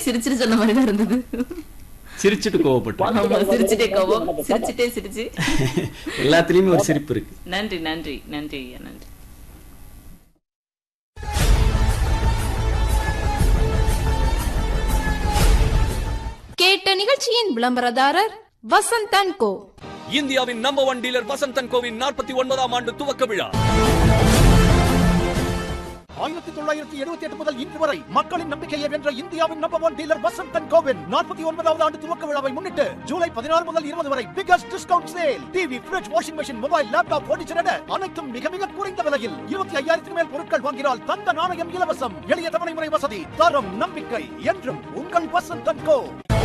சிரிச்சிட்டு சொன்ன மாதிரி தான் இருந்தது சிரிச்சுட்டு கோவப்பட்டேன் ஆமா சிரிச்சுட்டே கோவம் சிரிச்சுட்டே சிரிச்சு எல்லாத்துலயுமே ஒரு சிரிப்பு இருக்கு நன்றி நன்றி நன்றி ஐயா நன்றி கேட்ட நிகழ்ச்சியின் விளம்பரதாரர் வசந்தன் கோ இந்தியாவின் நம்பர் ஒன் டீலர் வசந்தன் கோவின் நாற்பத்தி ஒன்பதாம் ஆண்டு துவக்க விழா ஆயிரத்தி தொள்ளாயிரத்தி எழுபத்தி எட்டு முதல் இன்று வரை மக்களின் நம்பிக்கையை வென்ற இந்தியாவின் நம்பர் ஒன் டீலர் வசந்தன் கோவின் நாற்பத்தி ஒன்பதாவது ஆண்டு துவக்க விழாவை முன்னிட்டு ஜூலை பதினாறு முதல் இருபது வரை biggest discount sale TV fridge washing machine mobile laptop furniture என அனைத்தும் மிக மிக குறைந்த விலையில் இருபத்தி ஐயாயிரத்துக்கு மேல் பொருட்கள் வாங்கினால் தங்க நாணயம் இலவசம் எளிய தவணை முறை வசதி தரம் நம்பிக்கை என்றும் உங்கள் வசந்தன் கோ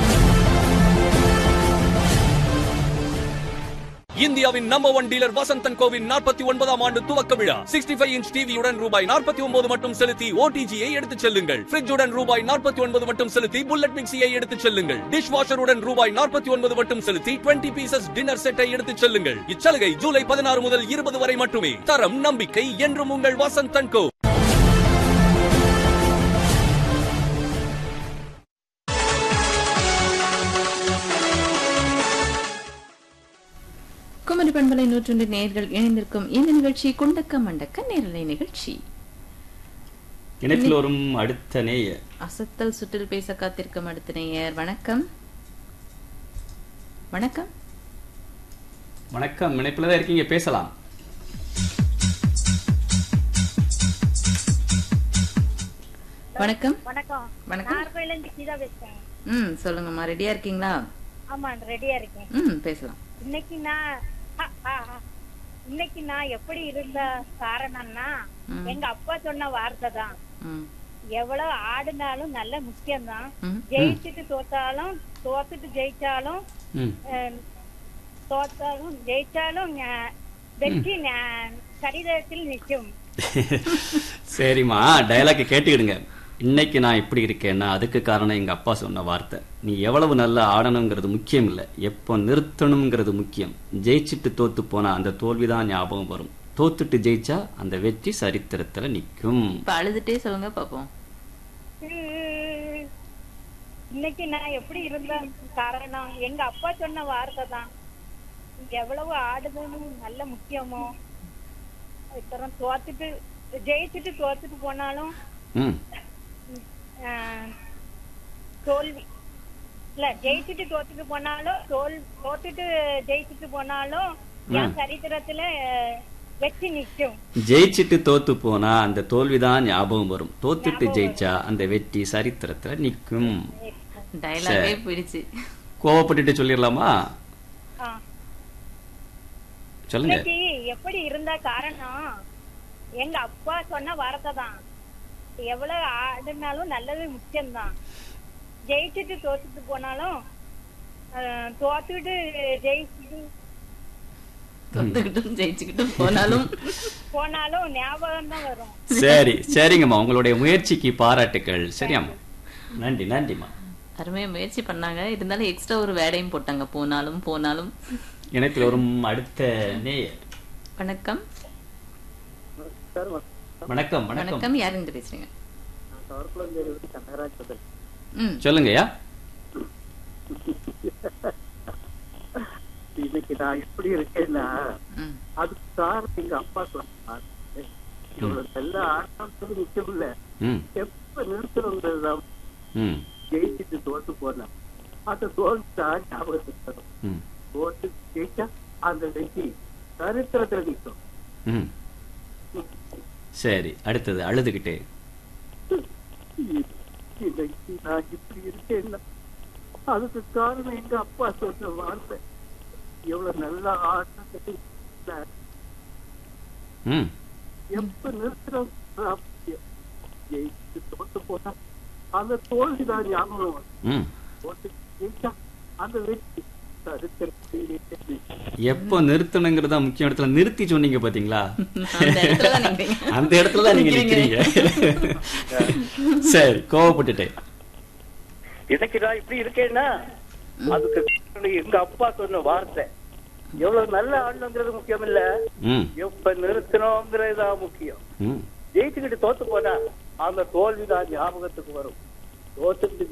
இந்தியாவின் நம்பர் ஒன் டீலர் வசந்தன் கோவின் நாற்பத்தி ஒன்பதாம் ஆண்டு துவக்க விழா சிக்ஸ்டி ஃபைவ் இன்ச் டிவியுடன் ரூபாய் நாற்பத்தி ஒன்பது மட்டும் செலுத்தி ஓடிஜியை எடுத்துச் செல்லுங்கள் ஃபிரிட்ஜுடன் ரூபாய் நாற்பத்தி ஒன்பது மட்டும் செலுத்தி புல்லட் மிக்சியை எடுத்துச் செல்லுங்கள் டிஷ் வாஷருடன் ரூபாய் நாற்பத்தி ஒன்பது மட்டும் செலுத்தி டுவெண்ட்டி பீசஸ் டின்னர் செட்டை எடுத்துச் செல்லுங்கள் இச்சலுகை ஜூலை பதினாறு முதல் இருபது வரை மட்டுமே தரம் நம்பிக்கை என்றும் உங்கள் வசந்தன் கோ குமரி பண்பலை நூற்றொன்று நேர்கள் இணைந்திருக்கும் இந்த நிகழ்ச்சி குண்டக்க மண்டக்க நேரலை நிகழ்ச்சி இணைப்பில் வரும் அடுத்த நேயர் அசத்தல் சுற்றில் பேச காத்திருக்கும் அடுத்த நேயர் வணக்கம் வணக்கம் வணக்கம் இணைப்புல தான் இருக்கீங்க பேசலாம் வணக்கம் வணக்கம் வணக்கம். நாகர்கோயில இருந்து கீதா பேசுறேன் ம் சொல்லுங்கம்மா ரெடியா இருக்கீங்களா ஆமா ரெடியா இருக்கேன் ம் பேசலாம் இன்னைக்கு நான் ஆ, ஆ, ஆ. இன்னைக்கு நான் எப்படி இருந்த காரணம்னா ம். எங்க அப்பா சொன்ன வார்த்தை தான் ம் எவ்வளவு ஆடினாலும் நல்ல முக்கியம்தான் ம். ஜெயிச்சுட்டு தோத்தாலும் தோத்துட்டு ஜெயிச்சாலும் ம் அஹ், தோத்தாலும் ஜெயிச்சாலும் அஹ், வெற்றி ந- கடிதத்தில் நிற்கும் சரிம்மா டயலாக் கேட்டுக்கிடுங்க இன்னைக்கு நான் இப்படி இருக்கேன்னா அதுக்கு காரணம் எங்க அப்பா சொன்ன வார்த்தை நீ எவ்வளவு நல்லா ஆடணுங்கிறது முக்கியம் இல்ல எப்போ நிறுத்தணுங்கிறது முக்கியம் ஜெயிச்சிட்டு தோத்து போனா அந்த தோல்விதான் ஞாபகம் வரும் தோத்துட்டு ஜெயிச்சா அந்த வெற்றி சரித்திரத்துல நிக்கும் இப்ப அழுதுட்டே சொல்லுங்க பாப்போம் உம். இன்னைக்கு நான் எப்படி இருந்த காரணம் எங்க அப்பா சொன்ன வார்த்தை தான் எவ்வளவு ஆடுதலும் நல்ல முக்கியமோ அப்புறம் தோத்துட்டு ஜெயிச்சுட்டு தோத்துட்டு போனாலும் ம் ஆஹ், தோல்வி இல்ல ஜெயிச்சுட்டு தோத்துட்டு போனாலும் தோல் தோத்துட்டு ஜெயிச்சுட்டு போனாலும் என் சரித்திரத்துல அஹ், வெற்றி நிற்கும் ஜெயிச்சிட்டு தோத்து போனா அந்த தோல்விதான் ஞாபகம் வரும் தோத்துட்டு ஜெயிச்சா அந்த வெற்றி சரித்திரத்துல நிக்கும் டயலாகே சரி. போயிடுச்சு கோவப்பட்டுட்டு சொல்லிடலாமா ஆஹ். சொல்லுங்க இன்னைக்கு எப்படி இருந்த காரணம் எங்க அப்பா சொன்ன வார்த்தை தான் எவ்வளவு ஆடுனாலும் நல்லது முக்கியம்தான் ஜெயிச்சுட்டு தோத்துட்டு போனாலும் அஹ், தோத்துட்டு ஜெயிச்சுட்டு தொத்துக்கிட்டும் ஜெயிச்சுக்கிட்டும் போனாலும் போனாலும் ஞாபகம் தான் வரும் சரி சரிங்கம்மா உங்களுடைய முயற்சிக்கு பாராட்டுக்கள் சரியாம்மா நன்றி நன்றிம்மா அருமையா முயற்சி பண்ணாங்க இருந்தாலும் எக்ஸ்ட்ரா ஒரு வேடையும் போட்டாங்க போனாலும் போனாலும் இணைப்பில் வரும் அடுத்த நேயர் வணக்கம் வணக்கம் வணக்கம் வணக்கம் யார் இருந்து பேசுறீங்க ம் சொல்லுங்கய்யா இன்னைக்கு நான் எப்படி இருக்கேன்னா ம் அதுக்கு காரணம் எங்க அப்பா சொன்னார் இவ்வளவு நல்ல ஆட்டம் நிச்சயம் இல்ல ம் எப்ப நிறுத்தணுங்கிறதுதான் ம் ஜெயிச்சுட்டு தோத்து போனா அந்த தோல்விட்டா ஞாபகத்துக்கு வரும் ம் தோத்து ஜெயிச்சா அந்த வெற்றி சரித்திரத்துல நிற்கும் ம் சரி அடுத்தது அழுதுகிட்டே இன்னைக்கு நான் இப்படி இருக்கேன்னா அதுக்கு காரணம் எங்க அப்பா சொன்ன வார்த்தை எவ்வளவு நல்ல ஆட்டம் ம் எப்ப நிறுத்துறோம் ஜெயிச்சு தோத்து போனா அந்த தோல்விதான் ஞாபகம் வரும். ம் தோத்து ஜெயிச்சா அந்த வெற்றி சரித்திரத்திலே எப்போ நிறுத்தணுங்கிறதா முக்கிய இடத்துல நிறுத்தி சொன்னீங்க பாத்தீங்களா அந்த இடத்துல தான் நிக்கிறீங்க. அந்த இடத்துல தான் நீங்க நிக்கிறீங்க சரி கோவப்பட்டுட்டேன் இன்னைக்கு நான் இப்படி இருக்கேன்னா அதுக்கு காரணம் எங்க அப்பா சொன்ன வார்த்தை எவ்வளவு நல்ல ஆடணுங்கிறது முக்கியம் இல்ல ம் எப்ப நிறுத்தணுங்கிறது தான் முக்கியம் ம் ஜெயிச்சுக்கிட்டு தோத்து போனா அந்த தோல்விதான் ஞாபகத்துக்கு வரும் தோத்துக்கிட்டு